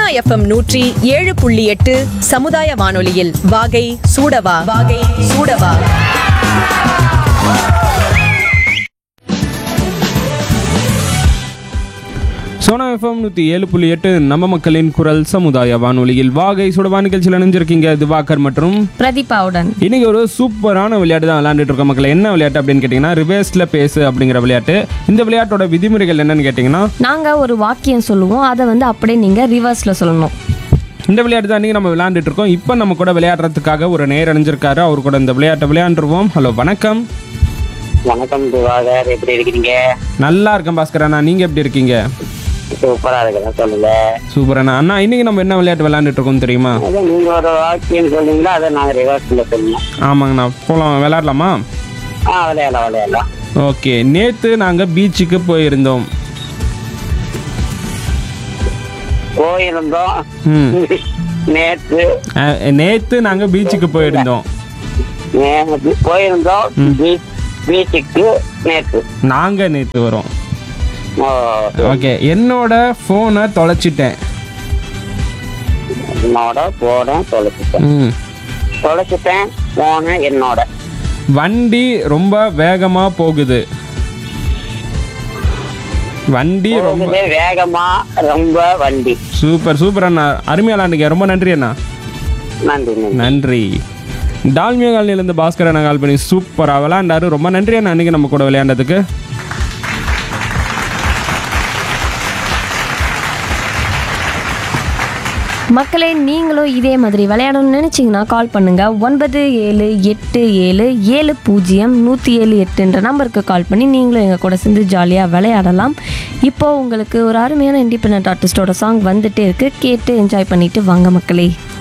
Sona FM நூற்றி ஏழு புள்ளி எட்டு சமுதாய வானொலியில் வாகை சூடவா வாகை சூடவா சோனா எஃப்எம் நூற்றி ஏழு புள்ளி எட்டு நம்ம மக்களின் குரல் சமுதாய வானொலியில் வாகை சுடவா நிகழ்ச்சியில் இணைஞ்சிருக்கீங்க திவாகர் மற்றும் பிரதீபாவுடன் இன்னைக்கு ஒரு சூப்பரான விளையாட்டு தான் விளையாண்டுட்டு இருக்கோம் மக்கள் என்ன விளையாட்டு அப்படின்னு கேட்டிங்கன்னா ரிவேர்ஸில் பேசு அப்படிங்கிற விளையாட்டு இந்த விளையாட்டோட விதிமுறைகள் என்னன்னு கேட்டிங்கன்னா நாங்கள் ஒரு வாக்கியம் சொல்லுவோம் அதை வந்து அப்படியே நீங்கள் ரிவர்ஸில் சொல்லணும் இந்த விளையாட்டு தான் இன்னைக்கு நம்ம விளையாண்டுட்டு இருக்கோம் இப்போ நம்ம கூட விளையாடுறதுக்காக ஒரு நேர் அணிஞ்சிருக்காரு அவர் கூட இந்த விளையாட்டை விளையாண்டுருவோம் ஹலோ வணக்கம் வணக்கம் திவாகர் எப்படி இருக்கிறீங்க நல்லா இருக்கேன் பாஸ்கர் அண்ணா நீங்கள் எப்படி இருக்கீங்க சூப்பரா இருக்கிறேன் சொல்லுங்க சூப்பர் அண்ணா அண்ணா இன்னைக்கு நம்ம என்ன விளையாட்டு விளையாண்டுட்டு இருக்கோம் தெரியுமா அதான் நீங்க ஒரு வாக்கியம் சொன்னீங்களா அதை நாங்க ரிவர்ஸ்ல சொன்னோம் ஆமாங்கண்ணா போகலாம் விளையாடலாமா ஆ விளையாடலாம் விளையாடலாம் ஓகே நேற்று நாங்கள் பீச்சுக்கு போயிருந்தோம் போயிருந்தோம் ம் நேற்று அஹ், நேத்து நாங்க பீச்சுக்கு போயிருந்தோம் நேற்று போயிருந்தோம் பீச் பீச்சுக்கு நேற்று நாங்க நேத்து வரோம் ஓ ஓகே என்னோட போனை தொலைச்சிட்டேன் என்னோட போனேன் தொலைச்சிட்டேன் ம் தொலைச்சிட்டேன் போனேன் என்னோட வண்டி ரொம்ப வேகமா போகுது வண்டி ரொம்ப போகுது வேகமா ரொம்ப வண்டி சூப்பர் சூப்பர் அண்ணா அருமையா விளாண்டுங்க ரொம்ப நன்றி அண்ணா நன்றி நன்றி நன்றி டால்மியா காலனிலேருந்து பாஸ்கர் அண்ணா கால் பண்ணி சூப்பராக விளையாண்டாரு ரொம்ப நன்றி அண்ணா அன்னைக்கு நம்ம கூட விளையாண்டதுக்கு மக்களே நீங்களும் இதே மாதிரி விளையாடணும்னு நினச்சிங்கன்னா கால் பண்ணுங்கள் ஒன்பது ஏழு எட்டு ஏழு ஏழு பூஜ்ஜியம் நூற்றி ஏழு எட்டுன்ற நம்பருக்கு கால் பண்ணி நீங்களும் எங்கள் கூட சேர்ந்து ஜாலியாக விளையாடலாம் இப்போது உங்களுக்கு ஒரு அருமையான இண்டிபெண்ட் ஆர்டிஸ்டோட சாங் வந்துட்டே இருக்குது கேட்டு என்ஜாய் பண்ணிட்டு வாங்க மக்களே